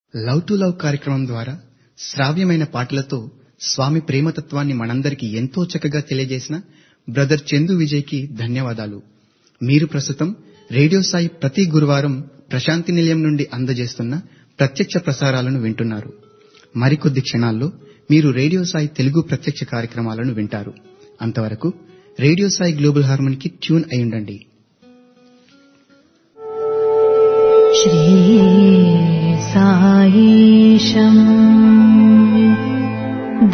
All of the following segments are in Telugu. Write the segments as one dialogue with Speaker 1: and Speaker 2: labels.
Speaker 1: లవ్ టు లవ్ కార్యక్రమం ద్వారా శ్రావ్యమైన పాటలతో స్వామి ప్రేమతత్వాన్ని మనందరికీ ఎంతో చక్కగా తెలియజేసిన బ్రదర్ చందు విజయ్ కి ధన్యవాదాలు మీరు ప్రస్తుతం రేడియో సాయి ప్రతి గురువారం ప్రశాంతి నిలయం నుండి అందజేస్తున్న ప్రత్యక్ష ప్రసారాలను వింటున్నారు మరికొద్ది క్షణాల్లో మీరు రేడియో సాయి తెలుగు ప్రత్యక్ష కార్యక్రమాలను వింటారు అంతవరకు రేడియో సాయి గ్లోబల్ హార్మోనికి ట్యూన్ అయ్యుండండి
Speaker 2: श्रीसायीशम्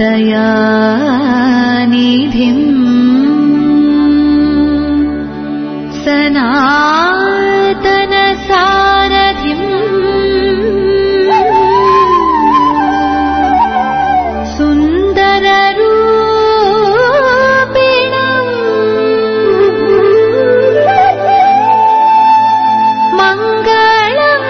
Speaker 2: दयानिधिम् सनातनसारथिम् सुन्दररूपिणम् मङ्गलम्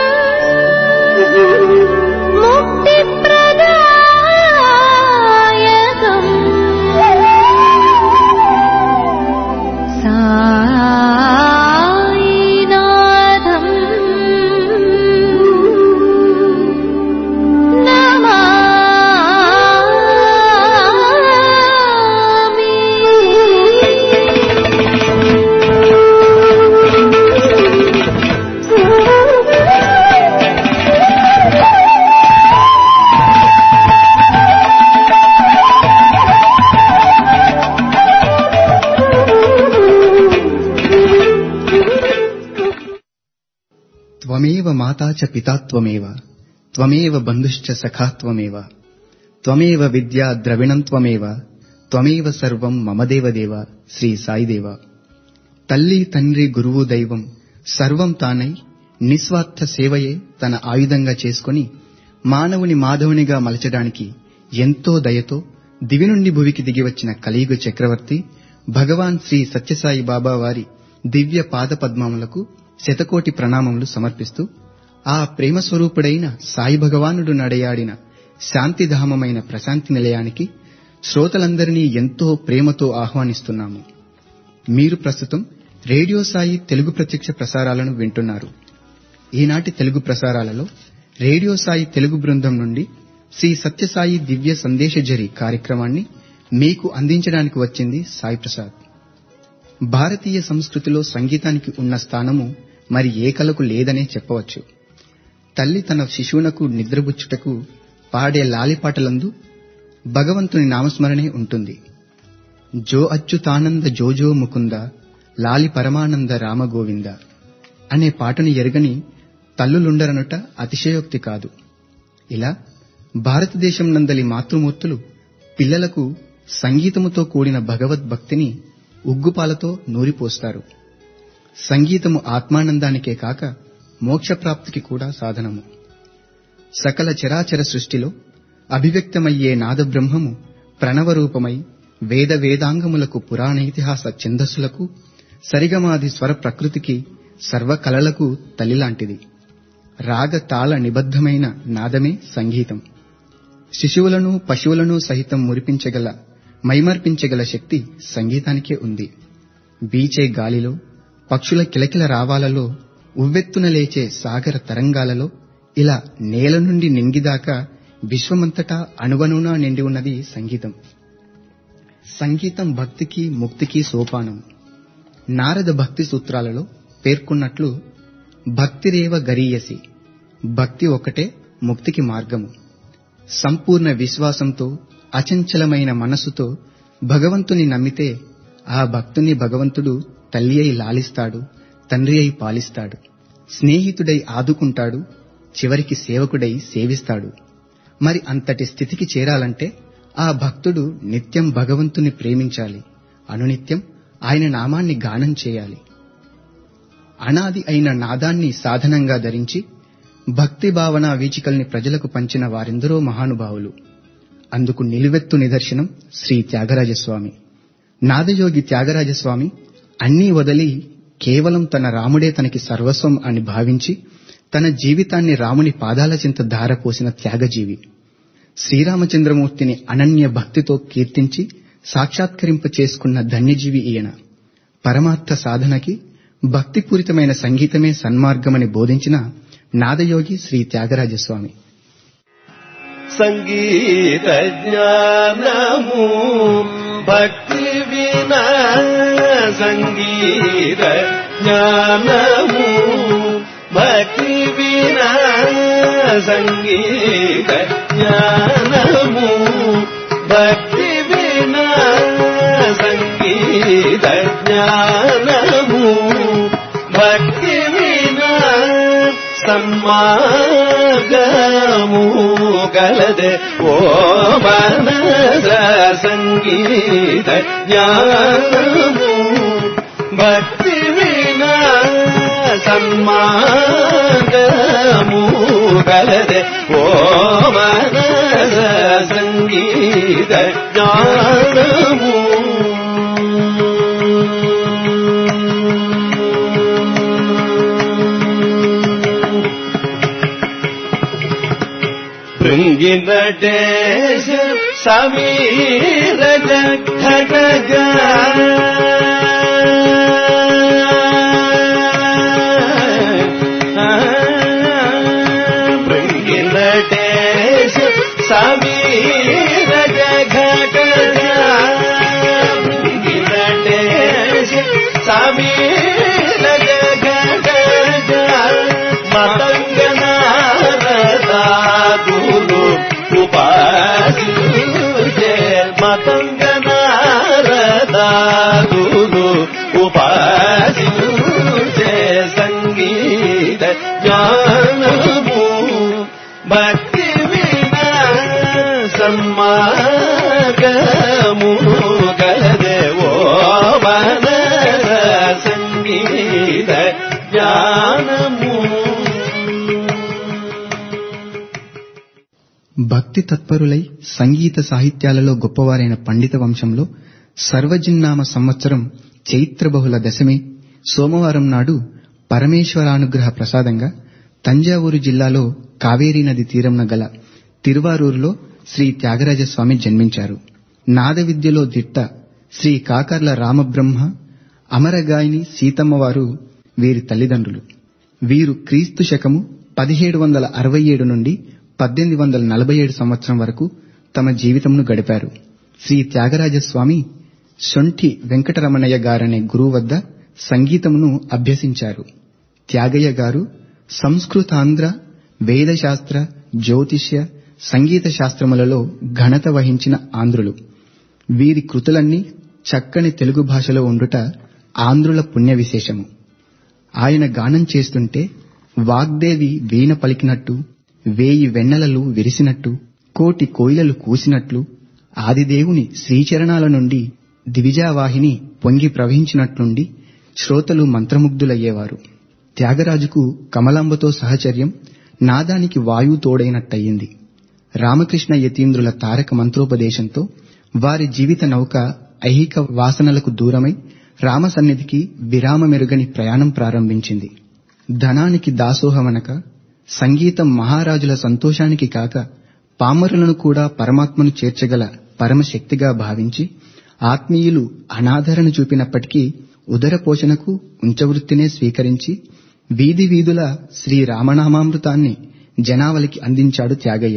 Speaker 2: मुक्तिप्रदायकम् सायिनाथम्
Speaker 1: త్వమేవ మాతా చ పితా త్వమేవ త్వమేవ బంధుశ్చ సఖా త్వమేవ త్వమేవ విద్యా ద్రవిణం త్వమేవ త్వమేవ సర్వం మమ దేవదేవ శ్రీ సాయిదేవ తల్లి తండ్రి గురువు దైవం సర్వం తానై నిస్వార్థ సేవయే తన ఆయుధంగా చేసుకొని మానవుని మాధవునిగా మలచడానికి ఎంతో దయతో దివి నుండి భువికి దిగివచ్చిన కలియుగ చక్రవర్తి భగవాన్ శ్రీ సత్యసాయి బాబా వారి దివ్య పాద పద్మములకు శతకోటి ప్రణామములు సమర్పిస్తూ ఆ ప్రేమ స్వరూపుడైన సాయి భగవానుడు నడయాడిన శాంతిధామమైన ప్రశాంతి నిలయానికి శ్రోతలందరినీ ఎంతో ప్రేమతో ఆహ్వానిస్తున్నాము మీరు ప్రస్తుతం రేడియో సాయి తెలుగు ప్రత్యక్ష ప్రసారాలను వింటున్నారు ఈనాటి తెలుగు ప్రసారాలలో రేడియో సాయి తెలుగు బృందం నుండి శ్రీ సత్యసాయి దివ్య సందేశజరి కార్యక్రమాన్ని మీకు అందించడానికి వచ్చింది సాయి ప్రసాద్ భారతీయ సంస్కృతిలో సంగీతానికి ఉన్న స్థానము మరి ఏ కళకు లేదనే చెప్పవచ్చు తల్లి తన శిశువునకు నిద్రబుచ్చుటకు పాడే లాలిపాటలందు భగవంతుని నామస్మరణే ఉంటుంది జో అచ్యుతానంద జోజో ముకుంద లాలి పరమానంద రామ గోవింద అనే పాటను ఎరగని తల్లులుండరనుట అతిశయోక్తి కాదు ఇలా భారతదేశం నందలి మాతృమూర్తులు పిల్లలకు సంగీతముతో కూడిన భగవద్భక్తిని ఉగ్గుపాలతో నూరిపోస్తారు సంగీతము ఆత్మానందానికే కాక మోక్షప్రాప్తికి కూడా సాధనము సకల చరాచర సృష్టిలో అభివ్యక్తమయ్యే నాదబ్రహ్మము ప్రణవరూపమై వేద వేదాంగములకు పురాణేతిహాస ఛందస్సులకు సరిగమాది స్వర ప్రకృతికి సర్వకళలకు తల్లిలాంటిది రాగ తాళ నిబద్ధమైన నాదమే సంగీతం శిశువులను పశువులను సహితం మురిపించగల మైమర్పించగల శక్తి సంగీతానికే ఉంది బీచే గాలిలో పక్షుల కిలకిల రావాలలో ఉవ్వెత్తున లేచే సాగర తరంగాలలో ఇలా నేల నుండి నింగిదాకా విశ్వమంతటా అణువణునా నిండి ఉన్నది సంగీతం సంగీతం భక్తికి ముక్తికి సోపానం నారద భక్తి సూత్రాలలో పేర్కొన్నట్లు భక్తిరేవ గరీయసి భక్తి ఒకటే ముక్తికి మార్గము సంపూర్ణ విశ్వాసంతో అచంచలమైన మనసుతో భగవంతుని నమ్మితే ఆ భక్తుని భగవంతుడు తల్లి అయి లాలిస్తాడు తండ్రి అయి పాలిస్తాడు స్నేహితుడై ఆదుకుంటాడు చివరికి సేవకుడై సేవిస్తాడు మరి అంతటి స్థితికి చేరాలంటే ఆ భక్తుడు నిత్యం భగవంతుని ప్రేమించాలి అనునిత్యం ఆయన నామాన్ని గానం చేయాలి అనాది అయిన నాదాన్ని సాధనంగా ధరించి భక్తి భావన వీచికల్ని ప్రజలకు పంచిన వారెందరో మహానుభావులు అందుకు నిలువెత్తు నిదర్శనం శ్రీ త్యాగరాజస్వామి నాదయోగి త్యాగరాజస్వామి అన్నీ వదిలి కేవలం తన రాముడే తనకి సర్వస్వం అని భావించి తన జీవితాన్ని రాముని పాదాల చింత ధారపోసిన త్యాగజీవి శ్రీరామచంద్రమూర్తిని అనన్య భక్తితో కీర్తించి సాక్షాత్కరింప చేసుకున్న ధన్యజీవి ఈయన పరమార్థ సాధనకి భక్తిపూరితమైన సంగీతమే సన్మార్గమని బోధించిన నాదయోగి శ్రీ త్యాగరాజస్వామి
Speaker 3: సంగీత జ్ఞానము భక్తి వినా సంగీత జ్ఞానము భక్తి వినా సంగీత జ్ఞానము భక్తి వినా సంగీత జ్ఞానము భక్తి వినా సన్మార్గము గలదే ఓ మనస సంగీత జ్ఞానము భక్తి వినా సన్మార్గము గలదే ఓ మనస సంగీత జ్ఞానము భృంగినటేశ సమీర ఖగ భృంగినటేశ సమీర ఘట భృంగినటేశ సమీర ఘట మతంగనారదాదులు ఉపాసించే మతంగనారదాదులు ఉపాసించే సంగీత జ్ఞానము భక్తి వినా సన్మార్గము గలదేవో మన సంగీత జ్ఞానము
Speaker 1: భక్తి తత్పరులై సంగీత సాహిత్యాలలో గొప్పవారైన పండిత వంశంలో సర్వజిన్నామ సంవత్సరం చైత్ర బహుళ దశమి సోమవారం నాడు పరమేశ్వరానుగ్రహ ప్రసాదంగా తంజావూరు జిల్లాలో కావేరీ నది తీరంన గల తిరువారూరులో శ్రీ త్యాగరాజస్వామి జన్మించారు నాద విద్యలో దిట్ట శ్రీ కాకర్ల రామబ్రహ్మ అమరగాయని సీతమ్మవారు వీరి తల్లిదండ్రులు వీరు క్రీస్తు శకము పదిహేడు వందల అరవై ఏడు నుండి పద్దెనిమిది వందల నలభై ఏడు సంవత్సరం వరకు తమ జీవితంను గడిపారు శ్రీ త్యాగరాజస్వామి సొంఠి వెంకటరమణయ్య గారనే గురువు వద్ద సంగీతమును అభ్యసించారు త్యాగయ్య గారు సంస్కృతాంధ్ర వేదశాస్త్ర జ్యోతిష్య సంగీత శాస్త్రములలో ఘనత వహించిన ఆంధ్రులు వీరి కృతులన్నీ చక్కని తెలుగు భాషలో ఉండుట ఆంధ్రుల పుణ్య విశేషము ఆయన గానం చేస్తుంటే వాగ్దేవి వీణ పలికినట్టు వేయి వెన్నెలలు విరిసినట్టు కోటి కోయిలలు కూసినట్లు ఆదిదేవుని శ్రీచరణాల నుండి దివిజావాహిని పొంగి ప్రవహించినట్లుండి శ్రోతలు మంత్రముగ్ధులయ్యేవారు త్యాగరాజుకు కమలాంబతో సహచర్యం నాదానికి వాయువు తోడైనట్టయింది రామకృష్ణ యతీంద్రుల తారక మంత్రోపదేశంతో వారి జీవిత నౌక ఐహిక వాసనలకు దూరమై రామసన్నిధికి విరామమెరుగని ప్రయాణం ప్రారంభించింది ధనానికి దాసోహమనక సంగీతం మహారాజుల సంతోషానికి కాక పామరులను కూడా పరమాత్మను చేర్చగల పరమశక్తిగా భావించి ఆత్మీయులు అనాదరణ చూపినప్పటికీ ఉదర పోషణకు ఉంచవృత్తినే స్వీకరించి వీధి వీధుల శ్రీ రామనామామృతాన్ని జనావళికి అందించాడు త్యాగయ్య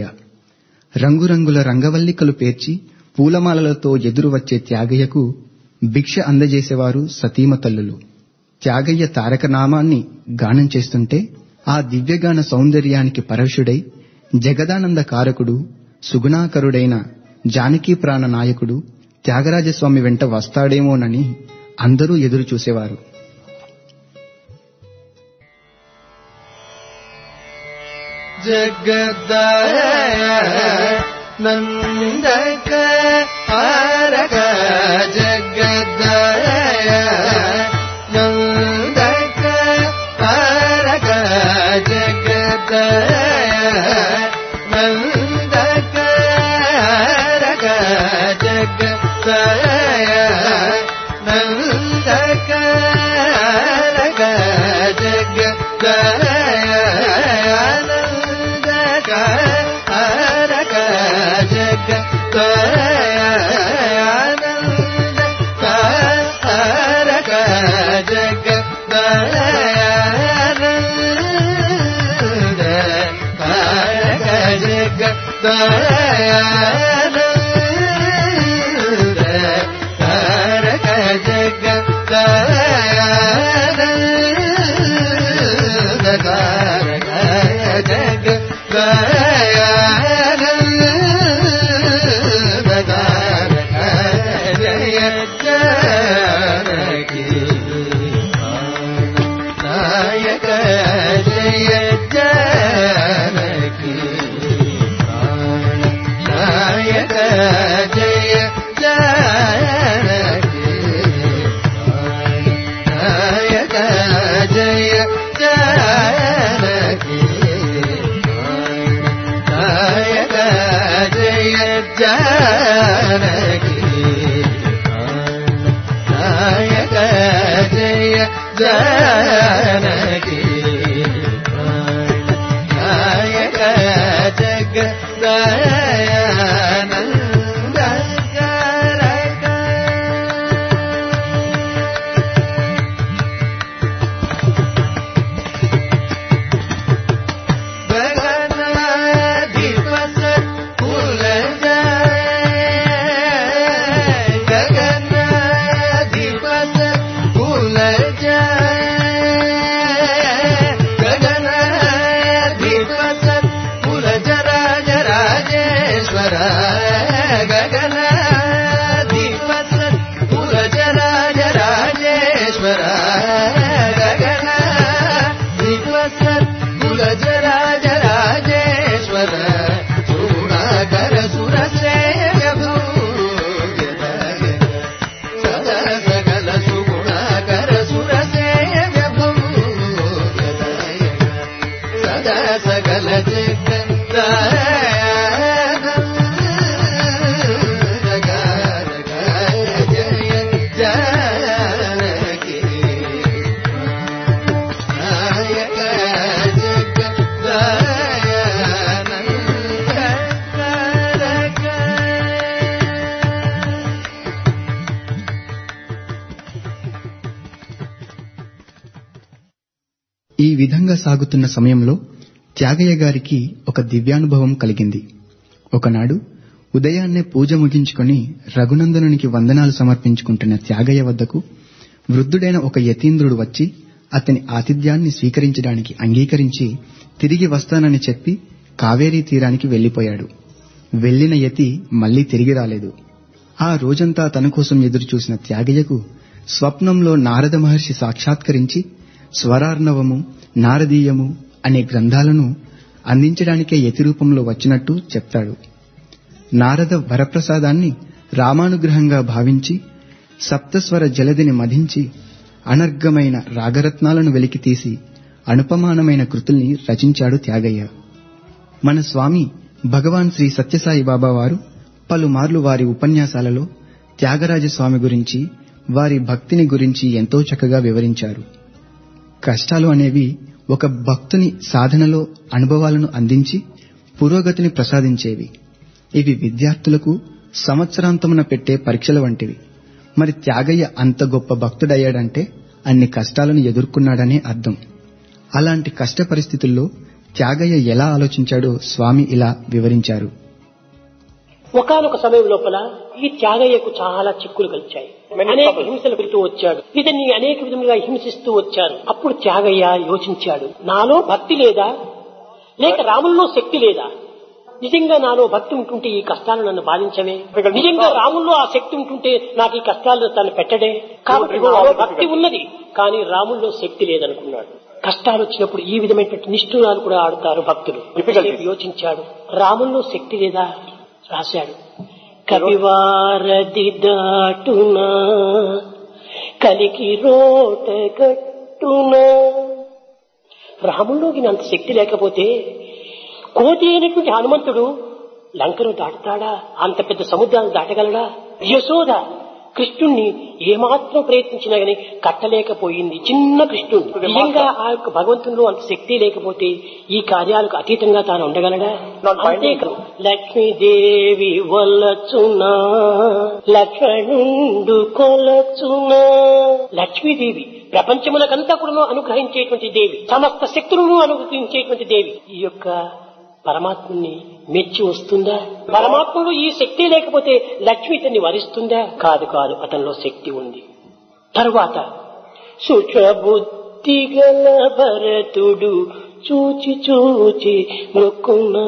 Speaker 1: రంగురంగుల రంగవల్లికలు పేర్చి పూలమాలలతో ఎదురు వచ్చే త్యాగయ్యకు భిక్ష అందజేసేవారు సతీమ తల్లులు త్యాగయ్య తారకనామాన్ని గానం చేస్తుంటే ఆ దివ్యగాన సౌందర్యానికి పరవశుడై జగదానంద కారకుడు సుగుణాకరుడైన జానకీ ప్రాణ నాయకుడు త్యాగరాజస్వామి వెంట వస్తాడేమోనని అందరూ ఎదురు చూసేవారు
Speaker 3: జగదయ నందక హారక జగదయ నందక హారక జగదయ నందక హారక జగదయ నందక హారక జగదయ నందక హారక జగదయ నందక హారక జగదయ నాయక జయ జానకి నాయక జయ జానకి నాయక జయ జానకి నాయక జయ జానకి నాయక జయ జానకి నాయక జగ దయానంద గగనాధిపత కుల గగనాధిపత కుల గగనాధిపత కుల రాజ రాజేశ్వర గగనాధిపత కుల రాజ రాజేశ్వర గగనాధిపత కుల రాజ రాజేశ్వర చూడాకర సురసేయ సదా సకల సుగుణాకర సురసేయ సదా సకల జయ జానకి నాయక జగదానంద
Speaker 1: ఈ విధంగా సాగుతున్న సమయంలో త్యాగయ్య గారికి ఒక దివ్యానుభవం కలిగింది ఒకనాడు ఉదయాన్నే పూజ ముగించుకొని రఘునందనునికి వందనాలు సమర్పించుకుంటున్న త్యాగయ్య వద్దకు వృద్ధుడైన ఒక యతీంద్రుడు వచ్చి అతని ఆతిథ్యాన్ని స్వీకరించడానికి అంగీకరించి తిరిగి వస్తానని చెప్పి కావేరీ తీరానికి వెళ్లిపోయాడు వెళ్లిన యతి మళ్లీ తిరిగి రాలేదు ఆ రోజంతా తన కోసం ఎదురుచూసిన త్యాగయ్యకు స్వప్నంలో నారద మహర్షి సాక్షాత్కరించి స్వరార్ణవము నారదీయము అనే గ్రంథాలను అందించడానికే యతి రూపంలో వచ్చినట్టు చెప్తాడు నారద వరప్రసాదాన్ని రామానుగ్రహంగా భావించి సప్తస్వర జలదిని మధించి అనర్గమైన రాగరత్నాలను వెలికితీసి అనుపమానమైన కృతుల్ని రచించాడు త్యాగయ్య మన స్వామి భగవాన్ శ్రీ సత్యసాయి బాబా వారు పలుమార్లు వారి ఉపన్యాసాలలో త్యాగరాజ స్వామి గురించి వారి భక్తిని గురించి ఎంతో చక్కగా వివరించారు కష్టాలు అనేవి ఒక భక్తుని సాధనలో అనుభవాలను అందించి పురోగతిని ప్రసాదించేవి ఇవి విద్యార్థులకు సంవత్సరాంతమున పెట్టే పరీక్షల వంటివి మరి త్యాగయ్య అంత గొప్ప భక్తుడయ్యాడంటే అన్ని కష్టాలను ఎదుర్కొన్నాడనే అర్థం అలాంటి కష్ట పరిస్థితుల్లో త్యాగయ్య ఎలా ఆలోచించాడో స్వామి ఇలా వివరించారు
Speaker 4: ఒకనొక సమయం లోపల ఈ త్యాగయ్యకు చాలా చిక్కులు కలిచాయి అనేక హింసలు పెడుతూ వచ్చాడు ఇతన్ని అనేక విధములుగా హింసిస్తూ వచ్చారు అప్పుడు త్యాగయ్య యోచించాడు నాలో భక్తి లేదా లేక రాముల్లో శక్తి లేదా నిజంగా నాలో భక్తి ఉంటుంటే ఈ కష్టాలు నన్ను బాధించవే నిజంగా రాముల్లో ఆ శక్తి ఉంటుంటే నాకు ఈ కష్టాలు తను పెట్టడే కాబట్టి నాలో భక్తి ఉన్నది కానీ రాముల్లో శక్తి లేదనుకున్నాడు కష్టాలు వచ్చినప్పుడు ఈ విధమైనటువంటి నిష్ఠూరాలు కూడా ఆడుతారు భక్తులు ఎంతసేపు యోచించాడు రాముల్లో శక్తి లేదా రాశాడు కవివారది దాటునా కలికి రోట కట్టునా రాముల్లోకి అంత శక్తి లేకపోతే కోతి అయినటువంటి హనుమంతుడు లంకను దాటుతాడా అంత పెద్ద సముద్రాన్ని దాటగలడా యశోద కృష్ణుణ్ణి ఏమాత్రం ప్రయత్నించినా గానీ కట్టలేకపోయింది చిన్న కృష్ణుడు నిజంగా ఆ యొక్క భగవంతునిలో అంత శక్తి లేకపోతే ఈ కార్యాలకు అతీతంగా తాను ఉండగలడా అంతేకాదు లక్ష్మీదేవి వల్లచునా లక్ష్మణుండు కొలచునా లక్ష్మీదేవి ప్రపంచములకంతా కూడా అనుగ్రహించేటువంటి దేవి సమస్త శక్తులను అనుగ్రహించేటువంటి దేవి ఈ యొక్క పరమాత్ముని మెచ్చి వస్తుందా పరమాత్మలో ఈ శక్తి లేకపోతే లక్ష్మి ఇతన్ని వరిస్తుందా కాదు కాదు అతనిలో శక్తి ఉంది తరువాత సుషబుద్ధి గల భరతుడు చూచి చూచి మొక్కున్నా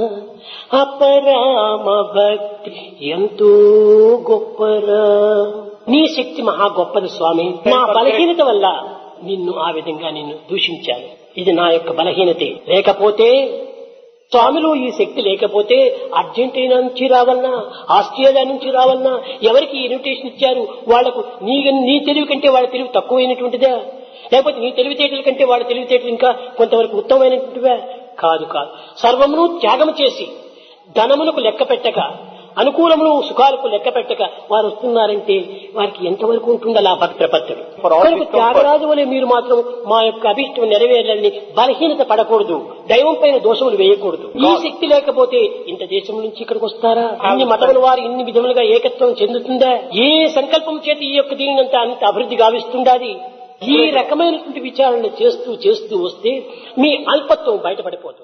Speaker 4: అపరామ భక్తి ఎంతో గొప్పరా నీ శక్తి మహా గొప్పది స్వామి నా బలహీనత వల్ల నిన్ను ఆ విధంగా నిన్ను దూషించాను ఇది నా యొక్క బలహీనతే లేకపోతే స్వామిలో ఈ శక్తి లేకపోతే అర్జెంటీనా నుంచి రావాలన్నా ఆస్ట్రేలియా నుంచి రావాలన్నా ఎవరికి ఇన్విటేషన్ ఇచ్చారు వాళ్లకు నీ నీ తెలివి కంటే వాళ్ళ తెలివి తక్కువైనటువంటిదా లేకపోతే నీ తెలివితేటల కంటే వాళ్ళ తెలివితేటలు ఇంకా కొంతవరకు ఉత్తమమైనటువంటివా కాదు కాదు సర్వమును త్యాగం చేసి ధనములకు లెక్క పెట్టక అనుకూలమును సుఖాలకు లెక్క పెట్టక వారు వస్తున్నారంటే వారికి ఎంతవరకు ఉంటుందా ఆ భక్తి ప్రపత్తులు కనుక త్యాగరాజు వలె మీరు మాత్రం మా యొక్క అభిష్టం నెరవేరాలని బలహీనత పడకూడదు దైవం పైన దోషములు వేయకూడదు ఈ శక్తి లేకపోతే ఇంత దేశం నుంచి ఇక్కడికి వస్తారా అన్ని మతముల వారు ఇన్ని విధములుగా ఏకత్వం చెందుతుందా ఏ సంకల్పం చేతి ఈ యొక్క దీనినంతా అంత అభివృద్ధి గావిస్తుండాది ఈ రకమైనటువంటి విచారణ చేస్తూ చేస్తూ వస్తే మీ అల్పత్వం బయటపడిపోతుంది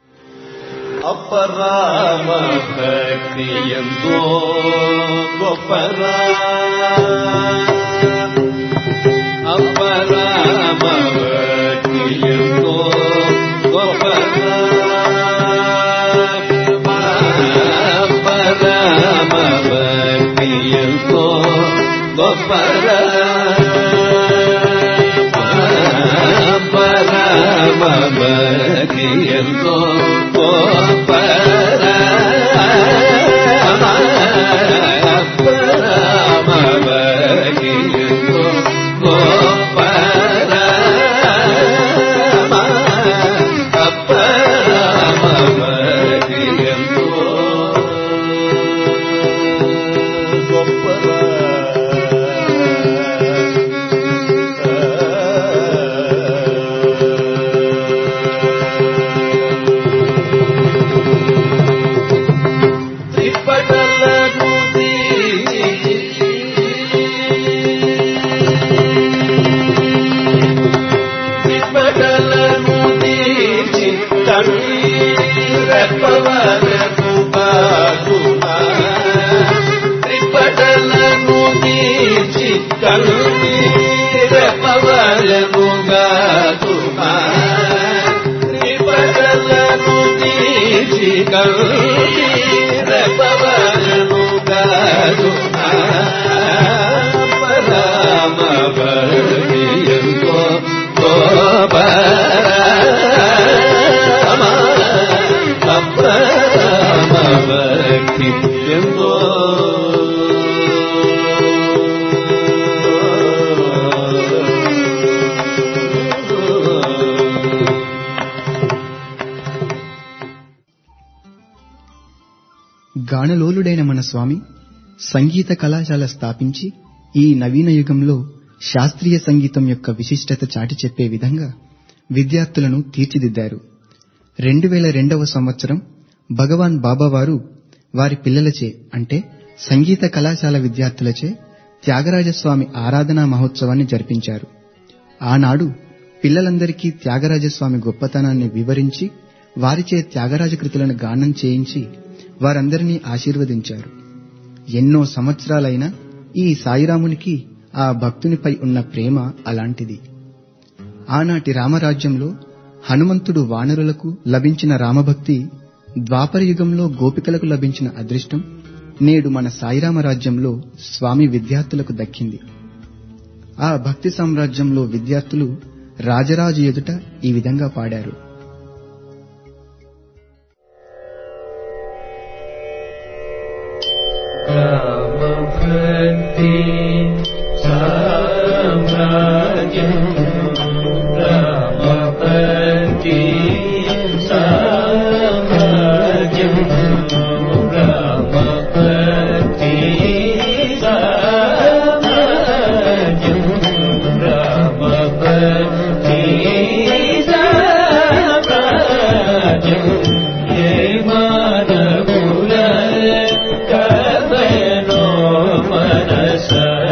Speaker 3: అపరామ భక్తి ఎంతో గొప్పరా అపరామ భక్తి ఎంతో గొప్పరా అపరామ భక్తి ఎంతో గొప్పరా పరమ భక్తి ఎంతో గొప్పరా పరమ భక్తి ఎంతో గొప్పరా పరమ భక్తి ఎంతో త్రిపటలను త్రిపటలను తీర్చి రెప్పవరకు బాగుమా త్రిపటలను తీర్చి రెప్పవరకు బాగుమా త్రిపటలను తీర్చి రెప్పవరకు బాగుమా పరమ భక్తియంతో పరమ భక్తి ఎంతో
Speaker 1: గానలోలుడైన మన స్వామి సంగీత కళాశాల స్థాపించి ఈ నవీన యుగంలో శాస్త్రీయ సంగీతం యొక్క విశిష్టత చాటి చెప్పే విధంగా విద్యార్థులను తీర్చిదిద్దారు రెండు వేల రెండవ సంవత్సరం భగవాన్ బాబావారు వారి పిల్లలచే అంటే సంగీత కళాశాల విద్యార్థులచే త్యాగరాజస్వామి ఆరాధనా మహోత్సవాన్ని జరిపించారు ఆనాడు పిల్లలందరికీ త్యాగరాజస్వామి గొప్పతనాన్ని వివరించి వారిచే త్యాగరాజ కృతులను గానం చేయించి వారందరినీ ఆశీర్వదించారు ఎన్నో సంవత్సరాలైనా ఈ సాయిరామునికి ఆ భక్తునిపై ఉన్న ప్రేమ అలాంటిది ఆనాటి రామరాజ్యంలో హనుమంతుడు వానరులకు లభించిన రామభక్తి ద్వాపర యుగంలో గోపికలకు లభించిన అదృష్టం నేడు మన సాయిరామ రాజ్యంలో స్వామి విద్యార్థులకు దక్కింది ఆ భక్తి సామ్రాజ్యంలో విద్యార్థులు రాజరాజు ఎదుట ఈ విధంగా పాడారు
Speaker 3: రామభక్తి సామ్రాజ్యం రామభక్తి సామ్రాజ్యం రామభక్తి సామ్రాజ్యం రామభక్తి సామ్రాజ్యం ఏ మానవుల కమనో మనస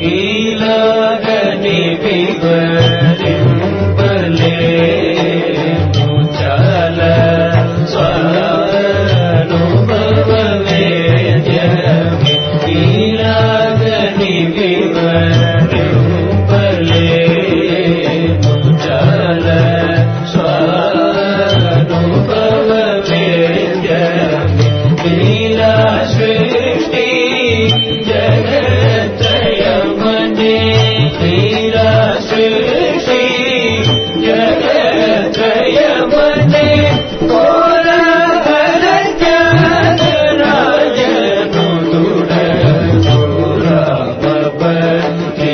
Speaker 3: నీలాగని వివరింపలేను చాల స్వానుభవవేద్యమి నీలాగని వివరింపలేను చాల స్వానుభవవేద్యమి లీలా సృష్టి జగత్రయమనే లీలా సృష్టి జగత్రయమనే కోలాహల త్యాగరాజను తుడ రామపతి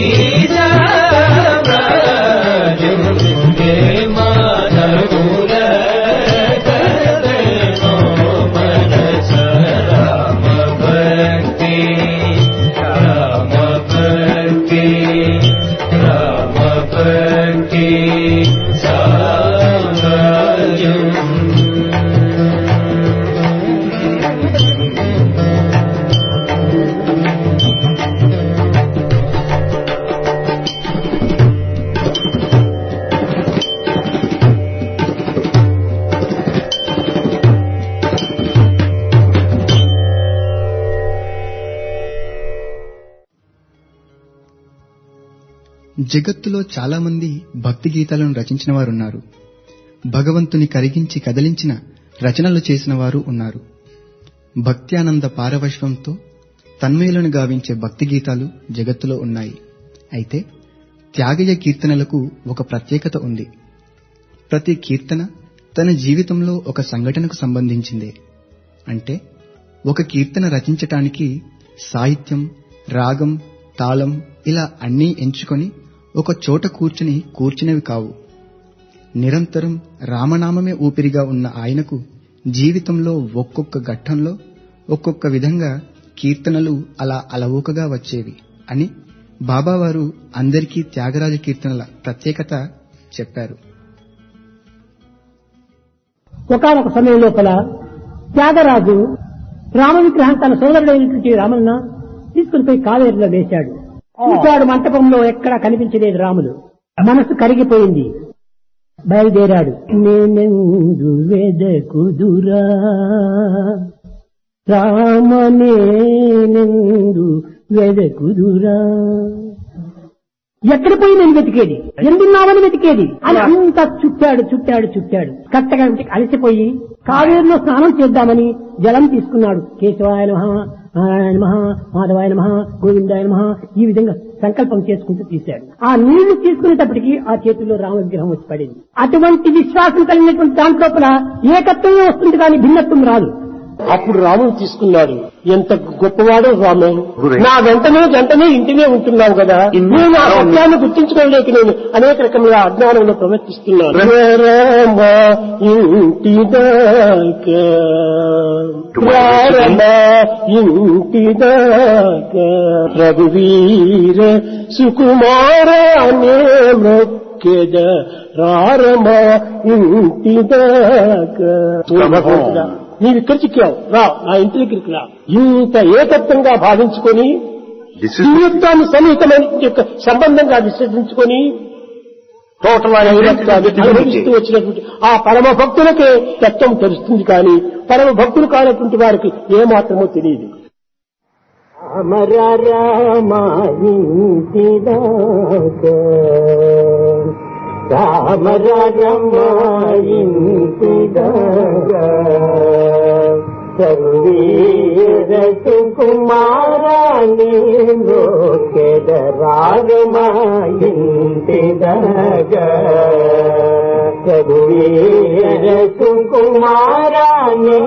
Speaker 3: రామరాజు హే మానవుల కదనో మనస రామ భక్తి రామ భక్తి రామ భక్తి సామ్రాజ్యం
Speaker 1: జగత్తులో చాలా మంది భక్తి గీతాలను రచించిన వారున్నారు భగవంతుని కరిగించి కదిలించిన రచనలు చేసిన వారు ఉన్నారు భక్త్యానంద పారవశ్వంతో తన్మయులను గావించే భక్తి గీతాలు జగత్తులో ఉన్నాయి అయితే త్యాగయ్య కీర్తనలకు ఒక ప్రత్యేకత ఉంది ప్రతి కీర్తన తన జీవితంలో ఒక సంఘటనకు సంబంధించిందే అంటే ఒక కీర్తన రచించటానికి సాహిత్యం రాగం తాళం ఇలా అన్నీ ఎంచుకొని ఒక చోట కూర్చుని కూర్చునేవి కావు నిరంతరం రామనామమే ఊపిరిగా ఉన్న ఆయనకు జీవితంలో ఒక్కొక్క ఘట్టంలో ఒక్కొక్క విధంగా కీర్తనలు అలా అలవోకగా వచ్చేవి అని బాబావారు అందరికీ త్యాగరాజ కీర్తనల ప్రత్యేకత చెప్పారు
Speaker 4: ఒకనొక సమయం లోపల త్యాగరాజు రామ విగ్రహం తన సోదరుడైనటువంటి రామన్న తీసుకుని పోయి కావేరిలో వేశాడు చూశాడు మంటపంలో ఎక్కడా కనిపించలేదు రాములు మనసు కరిగిపోయింది బయలుదేరాడు నేనెందు వెదకుదురా రామనేనెందు వెదకుదురా ఎక్కడ పోయి నేను వెతికేది ఎందున్నామని వెతికేది అని అంతా చుట్టాడు చుట్టాడు చుట్టాడు కట్టగా అలసిపోయి కావేరులో స్నానం చేద్దామని జలం తీసుకున్నాడు కేశవాయ నమ నారాయణ నమ మాధవాయ నమ గోవిందాయ నమ ఈ విధంగా సంకల్పం చేసుకుంటూ తీశాడు ఆ నీళ్లు తీసుకునేటప్పటికి ఆ చేతుల్లో రామ విగ్రహం వచ్చి పడింది అటువంటి విశ్వాసం కలిగినటువంటి దాంట్లోపల ఏకత్వమే వస్తుంది కానీ భిన్నత్వం రాదు అప్పుడు రాముడు తీసుకున్నాడు ఎంత గొప్పవాడో రామే నా వెంటనే జంటనే ఇంటినే ఉంటున్నావు కదా నేను ఆ సత్యాన్ని గుర్తించుకోలేక నేను అనేక రకముల అజ్ఞానంలో ప్రవర్తిస్తున్నాను రామ ఇంటి దాకా రామ ఇంటి దాకా రఘువీర సుకుమారానే మొక్కెద రారమ ఇంటి దాకా భగవంతుడా నీవు ఇక్కడ చిక్కావు రా నా ఇంటి దగ్గరికి రా ఇంత ఏకత్వంగా భావించుకొని జీవితాన్ని సన్నిహితమైన యొక్క సంబంధంగా విశ్లేషించుకొని అనుభవిస్తూ వచ్చినటువంటి ఆ పరమ భక్తులకే తత్వం తెలుస్తుంది కానీ పరమ భక్తులు కానటువంటి వారికి ఏమాత్రమో తెలియదు అమర రామర సర్వీర కుమారాణి రాగమాయింటిదగ సర్వీర కుమారాణి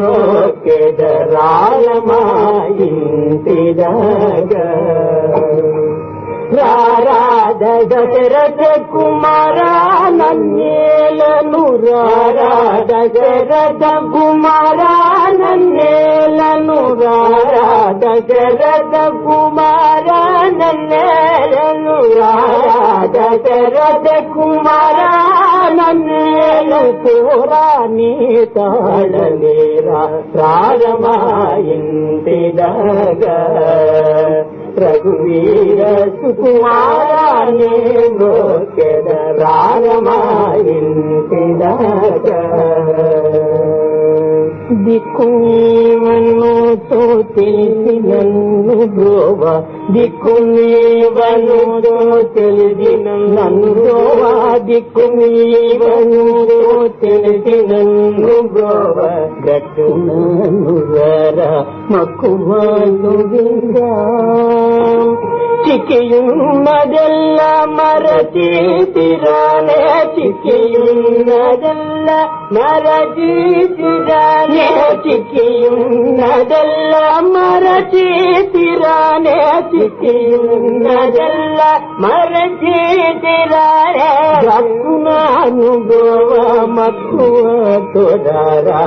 Speaker 4: రాగమాయింటిదగ రారాధ దశరథ కుమార నన్నేలను రారాధ దశరథ కుమార నన్నేలను రారాధ దశరథ కుమార నన్నేలను రారాధ దశరథ కుమార నన్నేలు కోరాని తాళలేరా ప్రారమాయింటిదగ
Speaker 3: రఘువీర సుకుమారానే మోకెద రాగమాయింటిదాక దిక్కువనుతో తెలిసి నన్ను బ్రోవ దిక్కువనుతో తెలిసి నన్ను బ్రోవ దిక్కువనుతో తెలిసి నన్ను బ్రోవ గట్టు నన్ను వర మక్కువను విందా చిక్కియున్నదెల్ల మరచీతిరానే చిక్కియున్నదెల్ల మరచీతిరానే చిక్కియున్నదెల్ల మరచీతిరానే చిక్కియున్నదెల్ల మరచీతిరానే గక్కునాను గోవ మక్కువ తొడరా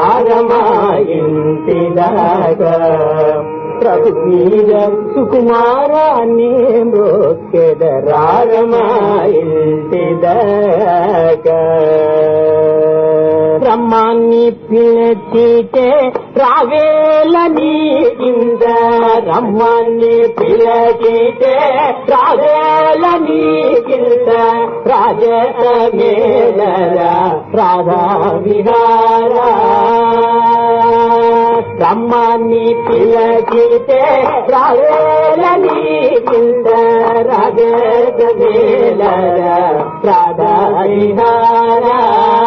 Speaker 3: రాగమాయింటిదాగా ప్రభు మీద సుకుమారాన్ని మోకెద రాగమాయింటిదాగా బ్రహ్మాన్ని పిలచితే రావేలని ఇంద రమ్మాన్ని పిలచితే రావేలని ఇంద రాజమేలరా రాధా విహారా బ్రహ్మాన్ని పిలచితే రావేలని ఇంద రాజమేలరా రాధా విహారా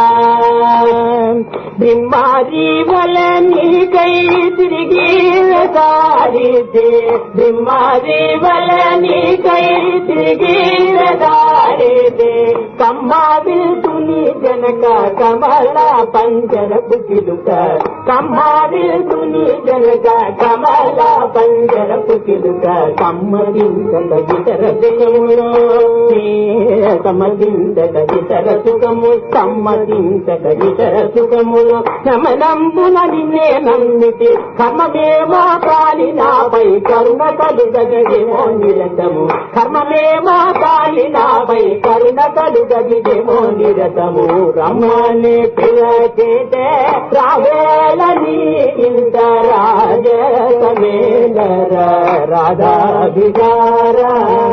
Speaker 3: బ్రహ్మాది వలని కై తిరిగి దారిదే బ్రహ్మాది వలని కై తిరిగి దారిదే కమ్మావిల్ తుని జనక కమల పంజరపు చిలుక కమ్మావిల్ తుని జనక కమల పంజరపు చిలుక కమ్మదించక గితర సుఖములో సమ్మదించక గితర సుఖము సమ్మదించక గితర సుఖములు శమనంబున నిన్నే నమ్మితి కర్మమేమో కాలి నాపై కరుణ కలుగగేమో నిరతము కర్మమేమో కాలి నాపై కరుణ కలుగగేమో నిరతము రమ్మని పిలచేతే రావేలని ఇంత రాజసమేలర రాధాభిగారా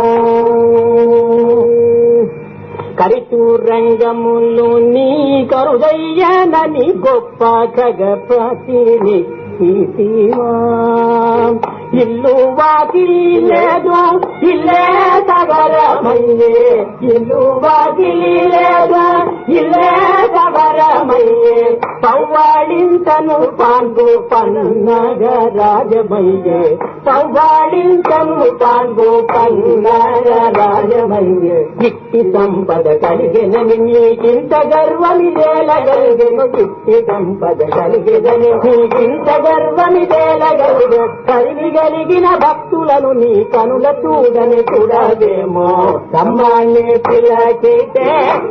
Speaker 3: కరిచూరంగములు నీ కరుదయ్యనని గొప్ప ఖగపతిని తీసివా ఇల్లు వాకి లేదు ఇల్లే తగరమయ్యే ఇల్లు వాకి లేదు ఇల్లే తగరమయ్యే పవ్వాడింతను పాన్పు పన్నగ రాజమయ్యే పవ్వాడింతను పాన్పు పన్నగ రాజమయ్యే గిట్టి సంపద కలిగినని నీకింత గర్వమి తేలగలిగెను గిట్టి సంపద కలిగినని నీకింత గర్వమి తేలగలిగె కలిగి కలిగిన భక్తులను నీ కనుల చూడని చూడవేమో సమ్మాన్ని పిల్లకైతే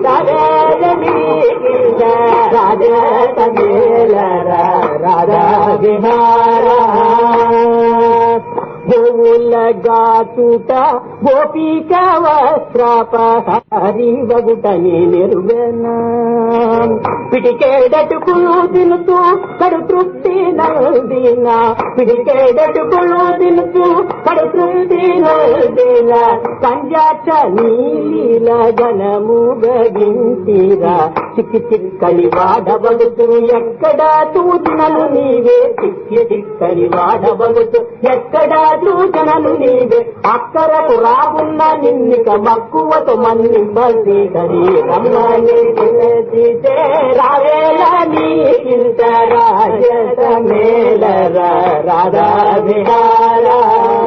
Speaker 3: రాధా విహారా గోవులగాచుట గోపిక వస్త్రాపహారి వగుటని నిర్వెన పిడికేడటుకులు తినుతూ కడు తృప్తి నల్దిన పిడికేడటుకులు తినుతూ కడు తృప్తి నల్దిన పంజాచ నీల గణము గగించిరా చిక్కి చిక్కలి వాడబడుతూ ఎక్కడ చూచినలు నీవే చిక్కి చిక్కలి వాడబడుతూ ఎక్కడ సూచనలు నీవే అక్కరకు రాకున్న నిన్నిక మక్కువతో మన్ని బల్లి కరి రమ్మని పిలిచితే రావేలా నీ ఇంత రాజస మేలర రాధా విహారా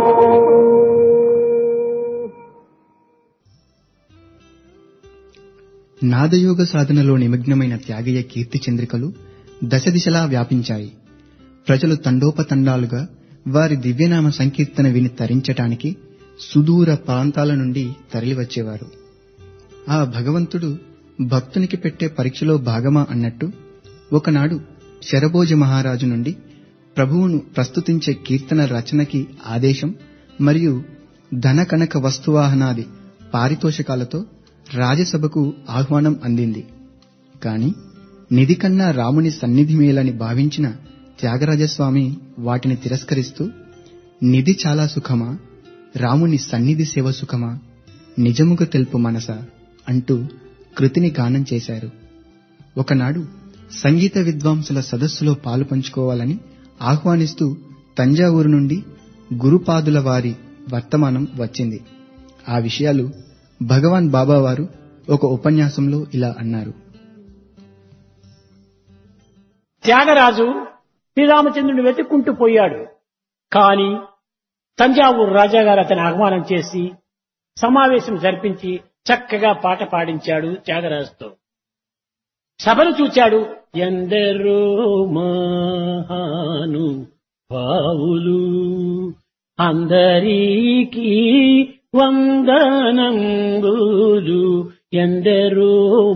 Speaker 1: నాదయోగ సాధనలో నిమగ్నమైన త్యాగయ్య కీర్తి చంద్రికలు దశ దిశలా వ్యాపించాయి ప్రజలు తండోపతండాలుగా వారి దివ్యనామ సంకీర్తన విని తరించటానికి సుదూర ప్రాంతాల నుండి తరలివచ్చేవారు ఆ భగవంతుడు భక్తునికి పెట్టే పరీక్షలో భాగమా అన్నట్టు ఒకనాడు శరభోజ మహారాజు నుండి ప్రభువును ప్రస్తుతించే కీర్తన రచనకి ఆదేశం మరియు ధన కనక వస్తువాహనాది పారితోషకాలతో రాజసభకు ఆహ్వానం అందింది కాని నిధి కన్నా రాముని సన్నిధి మేలని భావించిన త్యాగరాజస్వామి వాటిని తిరస్కరిస్తూ నిధి చాలా సుఖమా రాముని సన్నిధి సేవ సుఖమా నిజముగా తెలుపు మనస అంటూ కృతిని గానం చేశారు ఒకనాడు సంగీత విద్వాంసుల సదస్సులో పాలు పంచుకోవాలని ఆహ్వానిస్తూ తంజావూరు నుండి గురుపాదుల వారి వర్తమానం వచ్చింది ఆ విషయాలు భగవాన్ బాబా వారు ఒక ఉపన్యాసంలో ఇలా అన్నారు
Speaker 4: త్యాగరాజు శ్రీరామచంద్రుని వెతుక్కుంటూ పోయాడు కాని తంజావూరు రాజాగారు అతని ఆహ్వానం చేసి సమావేశం జరిపించి చక్కగా పాట పాడించాడు త్యాగరాజుతో సభను చూచాడు ఎందరో మహాను భావులు అందరికీ వందనంబులు ఎందరో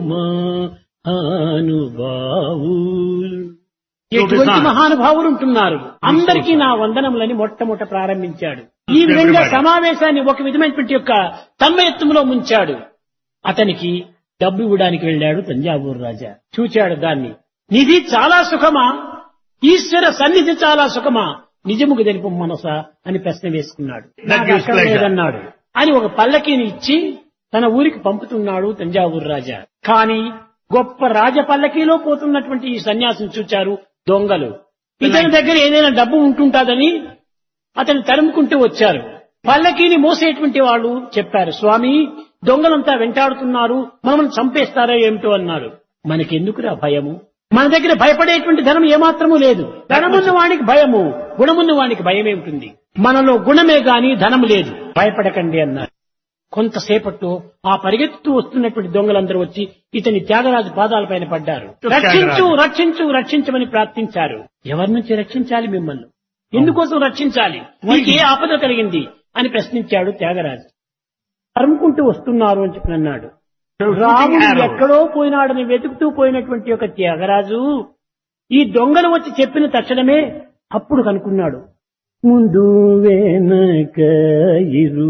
Speaker 4: మహానుభావులు ఎటువంటి మహానుభావులు ఉంటున్నారు అందరికీ నా వందనములని మొట్టమొదట ప్రారంభించాడు ఈ విధంగా సమావేశాన్ని ఒక విధమైనటువంటి యొక్క తన్మయత్వంలో ముంచాడు అతనికి డబ్బు ఇవ్వడానికి వెళ్ళాడు తంజావూరు రాజా చూచాడు దాన్ని నిధి చాలా సుఖమా ఈశ్వర సన్నిధి చాలా సుఖమా నిజముకు తెలుపు మనసా అని ప్రశ్న వేసుకున్నాడు నాకు
Speaker 5: gives
Speaker 4: అక్కడ
Speaker 5: pleasure.
Speaker 4: లేదన్నాడు అని ఒక పల్లకీని ఇచ్చి తన ఊరికి పంపుతున్నాడు తంజావూరు రాజా కానీ గొప్ప రాజ పల్లకీలో పోతున్నటువంటి ఈ సన్యాసం చూచారు దొంగలు ఇతని దగ్గర ఏదైనా డబ్బు ఉంటుంటాదని అతను తరుముకుంటూ వచ్చారు పల్లకీని మోసేటువంటి వాళ్ళు చెప్పారు స్వామి దొంగలంతా వెంటాడుతున్నారు మనల్ని చంపేస్తారో ఏమిటో అన్నారు మనకెందుకురా భయము మన దగ్గర భయపడేటువంటి ధనం ఏమాత్రము లేదు ధనమున్న వానికి భయము గుణమున్న వానికి భయమే ఉంటుంది మనలో గుణమే గాని ధనము లేదు భయపడకండి అన్నారు కొంతసేపట్లో ఆ పరిగెత్తుతూ వస్తున్నటువంటి దొంగలందరూ వచ్చి ఇతని త్యాగరాజు పాదాలపైన పడ్డారు రక్షించు రక్షించు రక్షించమని ప్రార్థించారు ఎవరి నుంచి రక్షించాలి మిమ్మల్ని ఎందుకోసం రక్షించాలి మీకు ఏ ఆపద కలిగింది అని ప్రశ్నించాడు త్యాగరాజు తరుముకుంటూ వస్తున్నారు అని చెప్పి అన్నాడు రాముడు ఎక్కడో పోయినాడని వెతుకుతూ పోయినటువంటి ఒక త్యాగరాజు ఈ దొంగలు వచ్చి చెప్పిన తక్షణమే అప్పుడు కనుక్కున్నాడు ముందు వెనక ఇరు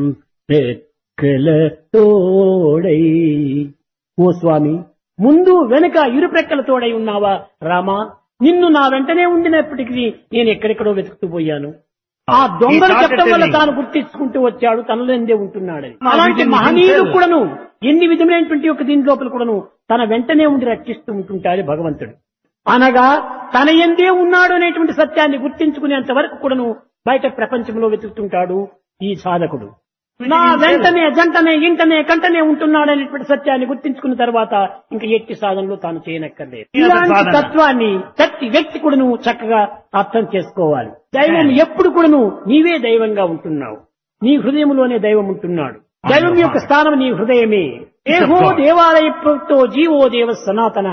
Speaker 4: రెక్కల తోడై ఓ స్వామి ముందు వెనుక ఇరు ప్రక్కల తోడై ఉన్నావా రామా నిన్ను నా వెంటనే ఉండినప్పటికీ నేను ఎక్కడెక్కడో వెతుకుతూ పోయాను ఆ దొంగలు
Speaker 5: ఈ తాత
Speaker 4: చెప్పడం వల్ల
Speaker 5: తెలియదు.
Speaker 4: తాను గుర్తించుకుంటూ వచ్చాడు తనలో ఎందే ఉంటున్నాడని అలాంటి మహనీయుడు కూడాను ఎన్ని విధమైనటువంటి ఒక దీని లోపల కూడాను తన వెంటనే ఉండి రక్షిస్తూ ఉంటుంటాడు భగవంతుడు అనగా తన ఎందే ఉన్నాడు అనేటువంటి సత్యాన్ని గుర్తించుకునేంత వరకు కూడాను బయట ప్రపంచంలో వెతుకుతుంటాడు ఈ సాధకుడు నా వెంటనే జంటనే ఇంటనే కంటనే ఉంటున్నాడు అనేటువంటి సత్యాన్ని గుర్తించుకున్న తర్వాత ఇంకా ఎట్టి సాధనలో తాను చేయనక్కర్లేదు ఇలాంటి
Speaker 5: సాధన.
Speaker 4: తత్వాన్ని ప్రతి వ్యక్తి కూడాను చక్కగా అర్థం చేసుకోవాలి దైవం ఎప్పుడు కూడాను నీవే దైవంగా ఉంటున్నావు నీ హృదయంలోనే దైవం ఉంటున్నాడు దైవం యొక్క స్థానం నీ హృదయమే దేహో దేవాలయతో జీవో దేవ సనాతన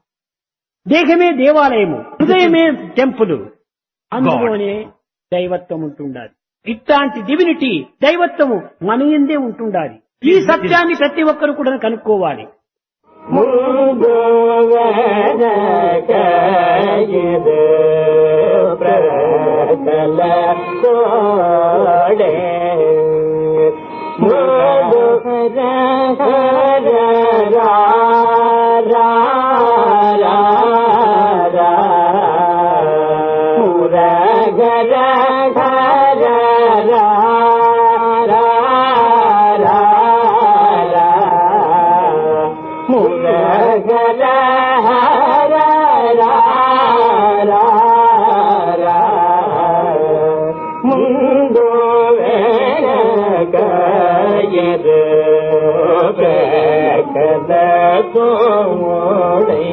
Speaker 4: దేహమే దేవాలయము హృదయమే టెంపుల్ అందులోనే దైవత్వం ఉంటుండాలి ఇట్లాంటి డివినిటీ దైవత్వము మన ఎందే ఉంటుండాలి ఈ సత్యాన్ని ప్రతి ఒక్కరు కూడా కనుక్కోవాలి
Speaker 3: ముందు వెనక ఇది ప్రకల తోడే ముందు హర రా రా రా రా మురగర ఘర రా రా రా రా మురగర హర రా రా రా ముందు వెనక ఎదు ప్రకల తోడై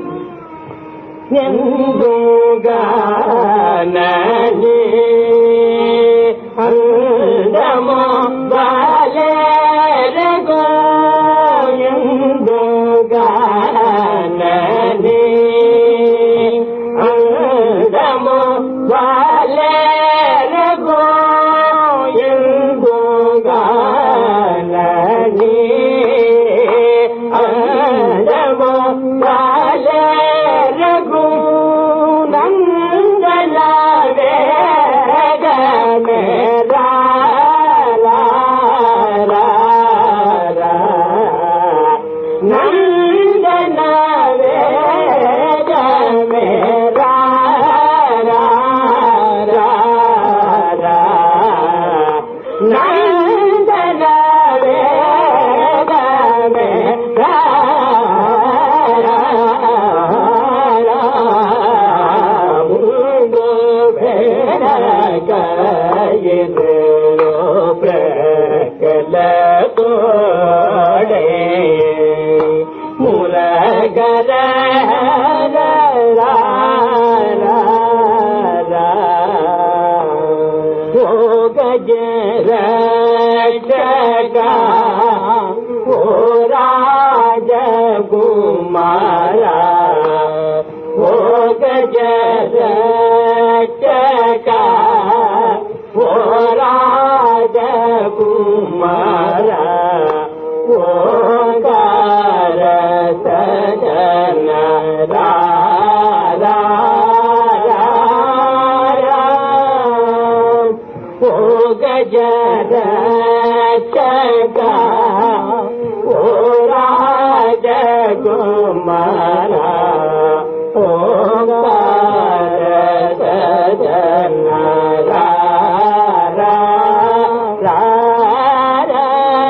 Speaker 3: ఎందుగానని అందము బాలరగో ఎందుగానని అందము బాలరగో ఎందుగానని అందము బాలరగో నందన వేళ తోడే మురగర ఓ గజర ఓ రాజ కుమారా ఓ గజర ఓ రాజ కుమారా ఓ గార సజన రా రా రా రా. ఓ గజర ఓ రాజ కుమారా ఓ గార సజన రా రా రా రా.